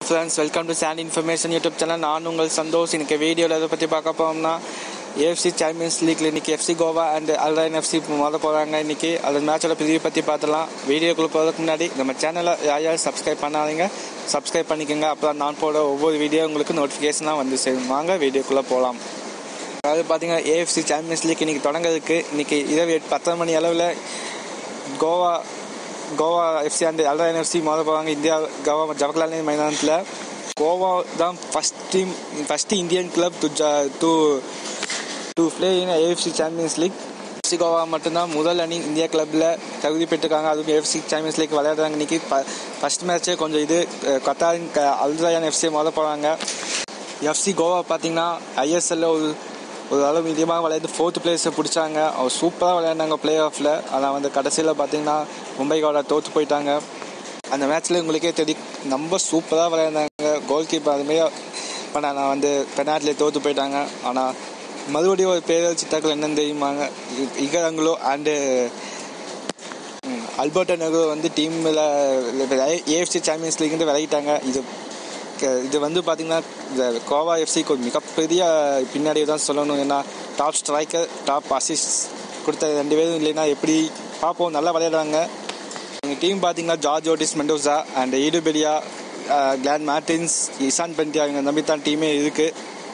friends welcome to sand information YouTube channel நான் உங்கள் சந்தோஷ் இன்னைக்கு வீடியோவில் எதை பற்றி பார்க்க போகிறோம்னா ஏஎஃப்சி சாம்பியன்ஸ் லீக்ல இன்னைக்கு FC Goa and Al Rayyan FC மோத போகிறாங்க இன்னைக்கு அந்த மேட்சோட ப்ரிவியூ பற்றி பார்த்துலாம் வீடியோக்குள்ளே போகிறதுக்கு முன்னாடி நம்ம சேனலை யார் யார் சப்ஸ்கிரைப் பண்ணாதீங்க சப்ஸ்கிரைப் பண்ணிக்கோங்க அப்புறம் நான் போட ஒவ்வொரு வீடியோ உங்களுக்கு நோட்டிஃபிகேஷனாக வந்து சேரும் வாங்க வீடியோக்குள்ளே போகலாம் அதாவது பார்த்தீங்கன்னா ஏஎஃப்சி சாம்பியன்ஸ் லீக் இன்னைக்கு தொடங்குறதுக்கு இன்னைக்கு இரவு எட்டு பத்தரை மணி அளவில் Goa Goa FC and Al Rayyan FC மோத போகிறாங்க இந்தியா கோவா ஜவஹர்லால் நேரு மைதானத்தில் கோவா தான் first team first Indian club to to to play in AFC champions league FC Goa மட்டும்தான் முதல் அணி இந்தியா கிளப்பில் தகுதி பெற்றுருக்காங்க அதுவும் ஏஎஃப்சி சாம்பியன்ஸ் லீக் விளையாடுறாங்க இன்னைக்கு ஃபஸ்ட் மேட்ச்சே கொஞ்சம் இது கத்தாரின் அல்ராயன் எஃப்சி மோத போகிறாங்க எஃப்சி கோவா பார்த்தீங்கன்னா ஐஎஸ்எல்ல ஒரு ஒரு அளவு மீடியமாக விளையாண்டு ஃபோர்த் பிளேஸை பிடிச்சாங்க அவர் சூப்பராக விளையாண்டாங்க பிளே ஆஃபில் ஆனால் வந்து கடைசியில் பார்த்தீங்கன்னா மும்பை கோடா தோற்று போயிட்டாங்க அந்த மேட்ச்சில் உங்களுக்கே தெரியும் ரொம்ப சூப்பராக விளையாண்டாங்க கோல் கீப்பர் அதுமாரி ஆனால் நான் வந்து பெனால்ட்டியில் தோற்று போயிட்டாங்க ஆனால் மறுபடியும் ஒரு பேரழிச்சி தாக்கல் என்னன்னு தெரியுமாங்க இகரங்களோ அண்டு அல்பர்டோ நெகோ வந்து டீமில் ஏஎஃப்சி சாம்பியன்ஸ் லீக்னு விளையிட்டாங்க இது இது வந்து பார்த்தீங்கன்னா இந்த கோவா எஃப்சிக்கு ஒரு மிகப்பெரிய பின்னாடி தான் சொல்லணும் ஏன்னா டாப் ஸ்ட்ரைக்கர் டாப் அசிஸ்ட் கொடுத்த ரெண்டு பேரும் இல்லைன்னா எப்படி பார்ப்போம் நல்லா விளையாடுறாங்க எங்கள் டீம் பார்த்தீங்கன்னா Jorge Ortiz Mendoza and Edu Bedia Glan Martins Ishan Pandita இவங்க நம்பி தான் டீமே இருக்குது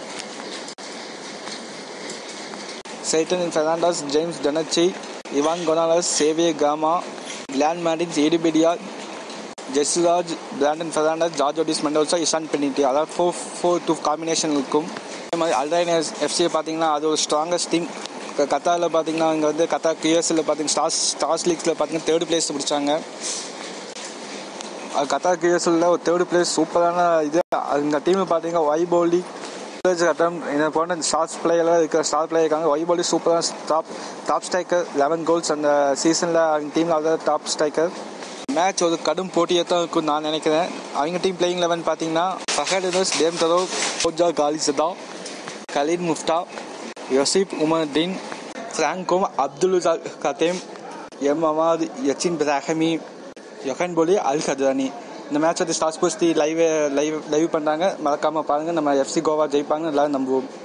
Seriton Fernandes James Donachie Ivan Gonzalez Saviour Gama Glan Martins Edu Bedia Jesraj Brandon Fernandes Jorge Ortiz Mendoza Ishan Pandita அதாவது ஃபோர் ஃபோர் டூ காம்பினேஷன் இருக்கும் அதே மாதிரி அல்ரைனஸ் எஃப்சியை பார்த்தீங்கன்னா அது ஒரு ஸ்ட்ராங்கஸ்ட் டீம் கத்தாரில் பார்த்தீங்கன்னா இங்கே வந்து கத்தா கியூஎஸ்எல் பார்த்தீங்கன்னா ஸ்டார்ஸ் ஸ்டார்ஸ் லீக்ஸில் பார்த்தீங்கன்னா தேர்ட் பிளேஸ் பிடிச்சாங்க அது கத்தா கியூஎஸ்எல்ல ஒரு தேர்ட் பிளேஸ் சூப்பரான இது இந்த டீம் பார்த்தீங்கன்னா வைபோலி கட்டம் இதை போன்ற ஸ்டார்ஸ் பிளேயர்லாம் இருக்கிற ஸ்டார் பிளேயர் இருக்காங்க வைபோலி சூப்பரான top top striker eleven goals அந்த சீசனில் அவங்க டீமில் அதாவது டாப் ஸ்ட்ரைக்கர் மேட்ச் ஒரு கடும் போட்டியாக தான் இருக்கும்னு நான் நினைக்கிறேன் அவங்க டீம் பிளேயிங் லெவன் பார்த்தீங்கன்னா ஃபஹடினஸ் டேம் தரோ ஃபோஜா காலிசதா கலீத் முஃப்டா யோசிப் உமர்தீன் ஃப்ராங்கோம் அப்துல் கத்தேம் எம் அமாத் யச்சின் பிரஹமி யொகன் போலி அல் கத்ரானி இந்த மேட்ச் வந்து ஸ்டார்ஸ் போஸ்டி லைவ் லைவ் லைவ் பண்ணுறாங்க மறக்காமல் பாருங்கள் நம்ம எஃப்சி கோவா ஜெயிப்பாங்க எல்லாரும் நம்புவோம்